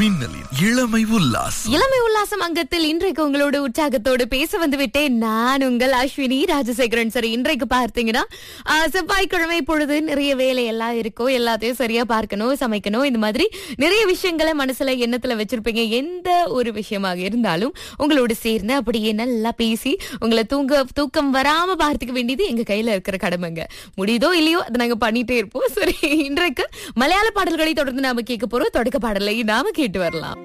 மின்னலின் இளமை உல்லாசம் இளமை உல்லாசம் அங்கத்தில் இன்றைக்கு உங்களோட உற்சாகத்தோடு பேச வந்து விட்டேன் நான் உங்கள் அஸ்வினி ராஜசேகரன் சரி இன்றைக்கு பார்த்தீங்கன்னா ஆ, செவ்வாய்க்கிழமை பொழுது நிறைய வேலை எல்லாம் இருக்கும் எல்லாத்தையும் சரியா பார்க்கணும் சமைக்கணும் இந்த மாதிரி நிறைய விஷயங்களை மனசுல எண்ணத்துல வச்சிருப்பீங்க எந்த ஒரு விஷயமாக இருந்தாலும் உங்களோட சேர்ந்து அப்படியே நல்லா பேசி உங்களை தூங்க தூக்கம் வராம பார்த்துக்க வேண்டியது எங்க கையில இருக்கிற கடமைங்க முடியுதோ இல்லையோ அதை நாங்க பண்ணிட்டே இருப்போம் சரி இன்றைக்கு மலையாள பாடல்களை தொடர்ந்து நாம கேட்க போறோம் தொடக்க பாடலை நாம கேட்டு வரலாம்